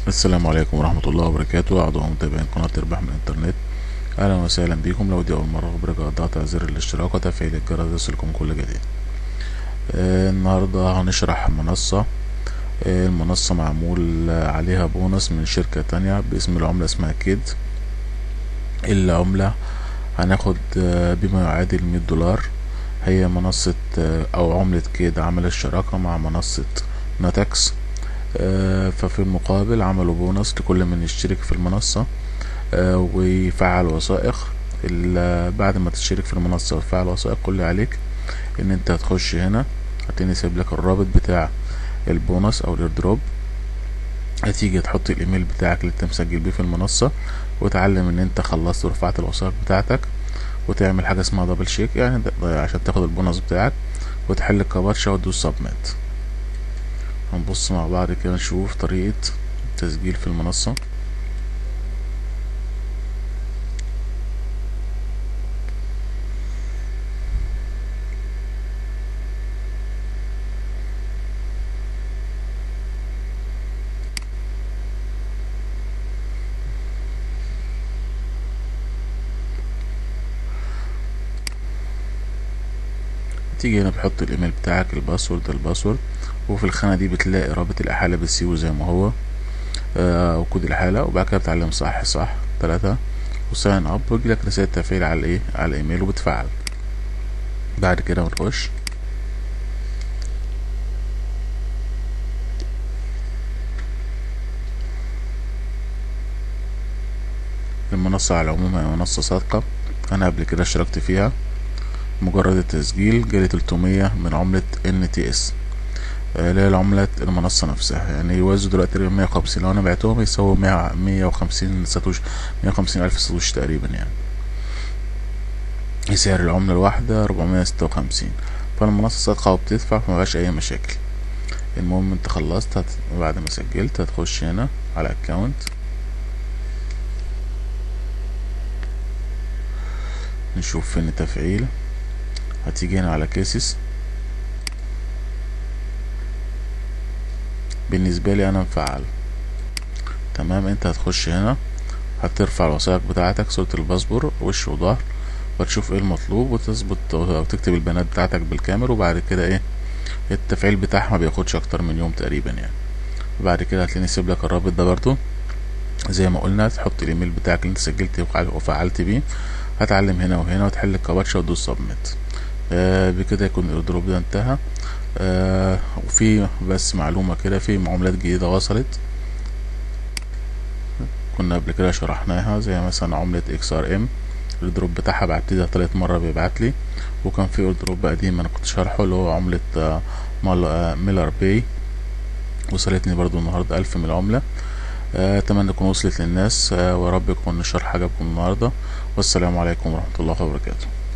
السلام عليكم ورحمة الله وبركاته أعضاء متابعين قناة ارباح من الإنترنت أهلا وسهلا بكم لو دي أول مرة برجع ضغط على زر الاشتراك وتفعيل الجرس يصلكم كل جديد آه النهاردة هنشرح منصة آه المنصة معمول عليها بونص من شركة تانية باسم العملة اسمها كيد العملة هناخد آه بما يعادل مية دولار هي منصة آه أو عملة كيد عمل الشراكة مع منصة ناتكس آه ففي المقابل عملوا بونص لكل من يشترك في المنصة آه ويفعل وثائق بعد ما تشترك في المنصة وتفعل وثائق كل اللي عليك ان انت هتخش هنا هتلاقيني سايب لك الرابط بتاع البونص او الايردروب هتيجي تحط الايميل بتاعك اللي انت مسجل بيه في المنصة وتعلم ان انت خلصت ورفعت الوثائق بتاعتك وتعمل حاجة اسمها دبل شيك يعني عشان تاخد البونص بتاعك وتحل الكباتشة وتدوس سبميت هنبص مع بعض كده نشوف طريقة التسجيل في المنصة تيجي هنا بتحط الايميل بتاعك الباسورد الباسورد وفي الخانة دي بتلاقي رابط الإحالة بالسيو زي ما هو آه وكود الحالة وبعد كده بتعلم صح صح تلاتة وساين اب ويجيلك رسالة تفعيل على الايه على الايميل وبتفعل بعد كده بنخش المنصة على العموم هي منصة صادقة أنا قبل كده اشتركت فيها مجرد التسجيل جالي 300 من عملة NTS اللي هي العملة المنصة نفسها يعني يوازوا دلوقتي تقريبا مية وخمسين لو أنا بعتهم يساووا مية مية وخمسين ساتوش مية وخمسين ألف ساتوش تقريبا يعني سعر العملة الواحدة ربعمية ستة وخمسين فالمنصة صادقة وبتدفع فمبقاش أي مشاكل المهم انت خلصت هت... بعد ما سجلت هتخش هنا على اكونت نشوف فين التفعيل هتيجي هنا على كيسز بالنسبة لي انا مفعل تمام انت هتخش هنا هترفع الوثائق بتاعتك صورة الباسبور وش وظهر وتشوف ايه المطلوب وتظبط وتكتب البيانات بتاعتك بالكامل وبعد كده ايه التفعيل بتاعها ما بياخدش اكتر من يوم تقريبا يعني وبعد كده هتلاقيني سيب لك الرابط ده برضو زي ما قلنا تحط الايميل بتاعك اللي انت سجلت وفعلت بيه هتعلم هنا وهنا وتحل الكباتشة وتدوس سبميت آه بكده يكون الايردروب ده انتهى آه وفي بس معلومة كده في معاملات جديدة وصلت كنا قبل كده شرحناها زي مثلا عملة اكس ار ام الدروب بتاعها بعتلي تالت مرة بيبعتلي وكان في دروب قديم انا كنت شارحه اللي هو عملة آه ميلر باي وصلتني برضو النهاردة ألف من العملة أتمنى تكون وصلت للناس ورب يكون الشرح عجبكم النهاردة والسلام عليكم ورحمة الله وبركاته